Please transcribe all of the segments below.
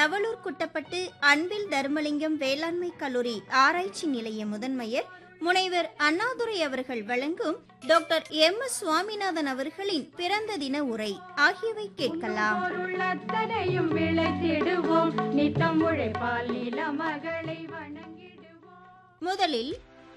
நவலூர் குட்டப்பட்டு அன்பில் தர்மலிங்கம் வேளாண்மை கல்லூரி ஆராய்ச்சி நிலைய முதன்மையர் முனைவர் அண்ணாதுரை அவர்கள் வழங்கும் டாக்டர் எம் எஸ் சுவாமிநாதன் அவர்களின் பிறந்த தின உரை ஆகியவை கேட்கலாம் பொருளத்தனையும் விளைத்திடுவோம் நித்தம் உழைப்பால் நில மகளை வணங்கிடுவோம் முதலில்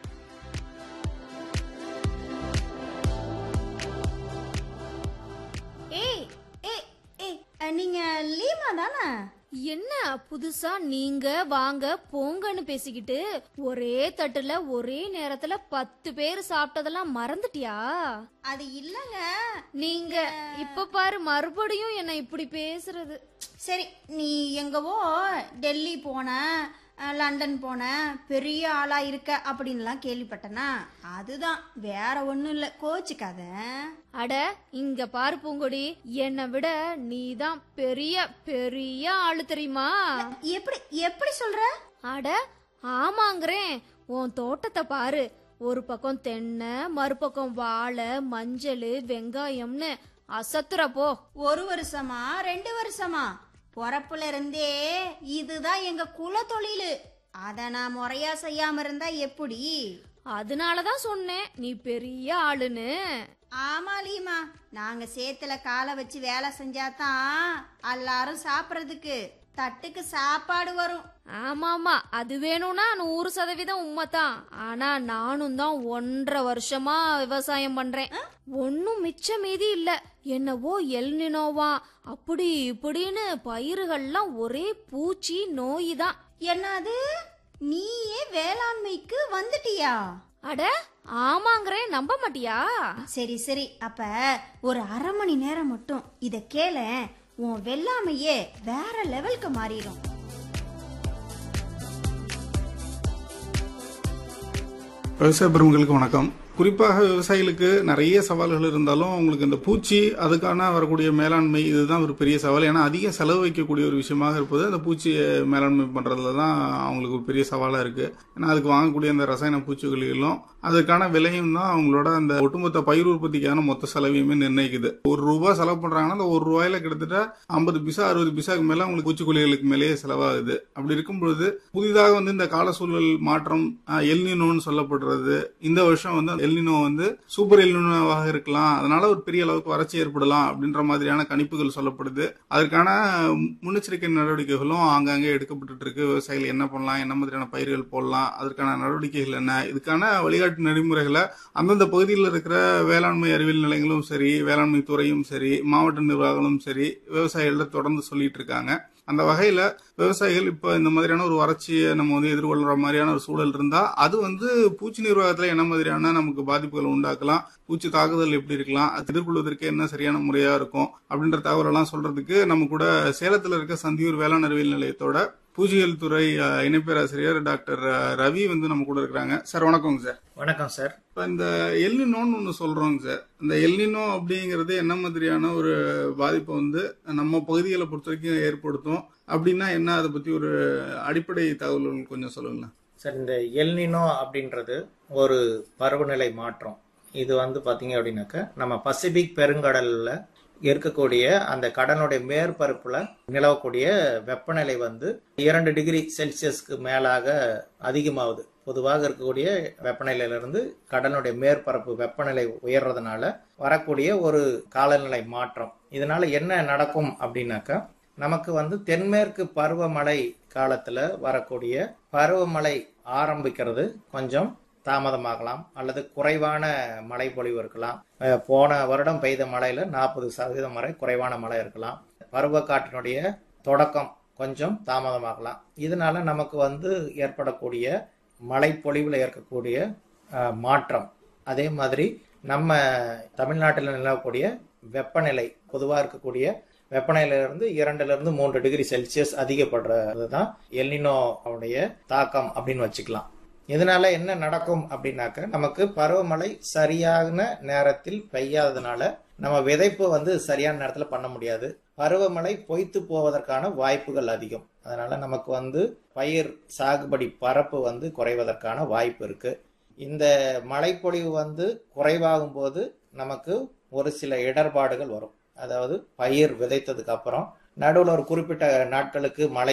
ஏய் ஏய் ஏய் அஹ், நீங்க லீமா தானே என்ன புதுசா நீங்க வாங்க போங்கன்னு பேசிக்கிட்டு ஒரே தட்டுல ஒரே நேரத்துல பத்து பேர் சாப்பிட்டதெல்லாம் மறந்துட்டியா அது இல்லங்க நீங்க இப்ப பாரு மறுபடியும் என்ன இப்படி பேசுறது சரி நீ எங்கவோ டெல்லி போன அஹ், லண்டன் போன பெரிய ஆளா இருக்க அப்படின்லாம் கேள்விப்பட்டனா அதுதான் வேற ஒண்ணும் இல்ல கோச்சுக்காத அட இங்க பாரு பூங்கொடி என்னை விட நீதான் பெரிய பெரிய ஆளு தெரியுமா எப்படி எப்படி சொல்ற அட ஆமாங்கிறேன் உன் தோட்டத்தை பாரு ஒரு பக்கம் தென்னை மறுபக்கம் வாழை மஞ்சள் வெங்காயம்னு அசத்துற போ ஒரு வருஷமா ரெண்டு வருஷமா பொறப்புல இருந்தே இதுதான் எங்க குல தொழிலு அத நான் முறையா செய்யாம இருந்தா எப்படி அதனாலதான் சொன்னேன் நீ பெரிய ஆளுன்னு ஆமா லீமா நாங்க சேத்துல காலை வச்சு வேலை செஞ்சாதான் எல்லாரும் சாப்பிடுறதுக்கு தட்டுக்கு சாப்பாடு வரும் ஆமாமா அது வேணும்னா நூறு சதவீதம் உண்மைதான் ஆனா நானும் தான் ஒன்றரை வருஷமா விவசாயம் பண்றேன் ஒன்னும் மிச்ச மீதி இல்ல என்னவோ எல்னினோவா அப்படி இப்படின்னு பயிர்கள்லாம் ஒரே பூச்சி நோய் தான் என்னது நீயே வேளாண்மைக்கு வந்துட்டியா அட ஆமாங்கிறேன் நம்ப மாட்டியா சரி சரி அப்ப ஒரு அரை மணி நேரம் மட்டும் இத கேள உன் வெள்ளாமையே வேற லெவலுக்கு மாறிடும் விவசாய பெருமக்களுக்கு வணக்கம் குறிப்பாக விவசாயிகளுக்கு நிறைய சவால்கள் இருந்தாலும் அவங்களுக்கு இந்த பூச்சி அதுக்கான வரக்கூடிய மேலாண்மை இதுதான் ஒரு பெரிய சவால் ஏன்னா அதிக செலவு வைக்கக்கூடிய ஒரு விஷயமாக இருப்பது அந்த பூச்சியை மேலாண்மை பண்றதுல தான் அவங்களுக்கு ஒரு பெரிய சவாலா இருக்கு ஏன்னா அதுக்கு வாங்கக்கூடிய அந்த ரசாயன பூச்சிக்கொல்லிகளும் அதுக்கான விலையும் தான் அவங்களோட அந்த ஒட்டுமொத்த பயிர் உற்பத்திக்கான மொத்த செலவையுமே நிர்ணயிக்குது ஒரு ரூபாய் செலவு பண்றாங்கன்னா அந்த ஒரு ரூபாயில கிட்டத்தட்ட ஐம்பது பிசா அறுபது பிசாக்கு மேல அவங்களுக்கு பூச்சிக்கொல்லிகளுக்கு மேலேயே செலவாகுது அப்படி இருக்கும் பொழுது புதிதாக வந்து இந்த கால சூழல் மாற்றம் அஹ், எல்னினோன்னு சொல்லப்படுறது இந்த வருஷம் வந்து எல்னினோ வந்து சூப்பர் எல்னினோவாக இருக்கலாம் அதனால ஒரு பெரிய அளவுக்கு வறட்சி ஏற்படலாம் அப்படின்ற மாதிரியான கணிப்புகள் சொல்லப்படுது அதற்கான முன்னெச்சரிக்கை நடவடிக்கைகளும் ஆங்காங்கே எடுக்கப்பட்டு இருக்கு விவசாயிகள் என்ன பண்ணலாம் என்ன மாதிரியான பயிர்கள் போடலாம் அதற்கான நடவடிக்கைகள் என்ன இதுக்கான வழிகாட்டு நெறிமுறைகளை அந்தந்த பகுதியில் இருக்கிற வேளாண்மை அறிவியல் நிலையங்களும் சரி வேளாண்மை துறையும் சரி மாவட்ட நிர்வாகங்களும் சரி விவசாயிகள்ட்ட தொடர்ந்து சொல்லிட்டு இருக்காங்க அந்த வகையில விவசாயிகள் இப்ப இந்த மாதிரியான ஒரு வறட்சியை நம்ம வந்து எதிர்கொள்ற மாதிரியான ஒரு சூழல் இருந்தா அது வந்து பூச்சி நிர்வாகத்துல என்ன மாதிரியான நமக்கு பாதிப்புகளை உண்டாக்கலாம் பூச்சி தாக்குதல் எப்படி இருக்கலாம் அது எதிர்கொள்வதற்கு என்ன சரியான முறையா இருக்கும் அப்படின்ற தகவலெல்லாம் சொல்றதுக்கு நம்ம கூட சேலத்துல இருக்க சந்தியூர் வேளாண் அறிவியல் நிலையத்தோட பூச்சியியல் துறை அஹ், இணை பேராசிரியர் டாக்டர் அஹ், ரவி வந்து நம்ம கூட இருக்கிறாங்க சார் வணக்கங்க சார் வணக்கம் சார் இப்ப இந்த எல்னினோன்னு ஒன்று சொல்றோங்க சார் இந்த எல்னினோ அப்படிங்கிறது என்ன மாதிரியான ஒரு பாதிப்பை வந்து நம்ம பகுதிகளை பொறுத்த வரைக்கும் ஏற்படுத்தும் அப்படின்னா என்ன அதை பத்தி ஒரு அடிப்படை தகவல்கள் கொஞ்சம் சொல்லுங்களேன் சார் இந்த எல்னினோ அப்படின்றது ஒரு பருவநிலை மாற்றம் இது வந்து பாத்தீங்க அப்படின்னாக்க நம்ம பசிபிக் பெருங்கடல்ல இருக்கக்கூடிய அந்த கடலுடைய மேற்பரப்புல நிலவக்கூடிய வெப்பநிலை வந்து இரண்டு டிகிரி செல்சியஸ்க்கு மேலாக அதிகமாகுது பொதுவாக இருக்கக்கூடிய வெப்பநிலையிலிருந்து கடலுடைய மேற்பரப்பு வெப்பநிலை உயர்றதுனால வரக்கூடிய ஒரு காலநிலை மாற்றம் இதனால என்ன நடக்கும் அப்படின்னாக்கா நமக்கு வந்து தென்மேற்கு பருவமழை காலத்துல வரக்கூடிய பருவமழை ஆரம்பிக்கிறது கொஞ்சம் தாமதமாகலாம் அல்லது குறைவான மழை பொழிவு இருக்கலாம் அஹ் போன வருடம் பெய்த மழையில நாற்பது சதவீதம் வரை குறைவான மழை இருக்கலாம் பருவக்காற்றினுடைய தொடக்கம் கொஞ்சம் தாமதமாகலாம் இதனால நமக்கு வந்து ஏற்படக்கூடிய மழை பொழிவில் இருக்கக்கூடிய அஹ், மாற்றம் அதே மாதிரி நம்ம தமிழ்நாட்டில் நிலவக்கூடிய வெப்பநிலை பொதுவாக இருக்கக்கூடிய வெப்பநிலையிலிருந்து இரண்டுல இருந்து மூன்று டிகிரி செல்சியஸ் அதிகப்படுறது தான் எல்னினோவுடைய தாக்கம் அப்படின்னு வச்சுக்கலாம் இதனால என்ன நடக்கும் அப்படின்னாக்க நமக்கு பருவமழை சரியான நேரத்தில் பெய்யாததுனால நம்ம விதைப்பு வந்து சரியான நேரத்தில் பண்ண முடியாது பருவமழை பொய்த்து போவதற்கான வாய்ப்புகள் அதிகம் அதனால நமக்கு வந்து பயிர் சாகுபடி பரப்பு வந்து குறைவதற்கான வாய்ப்பு இருக்கு இந்த மழைப்பொழிவு வந்து குறைவாகும் போது நமக்கு ஒரு சில இடர்பாடுகள் வரும் அதாவது பயிர் விதைத்ததுக்கு அப்புறம் நடுவில் ஒரு குறிப்பிட்ட நாட்களுக்கு மழை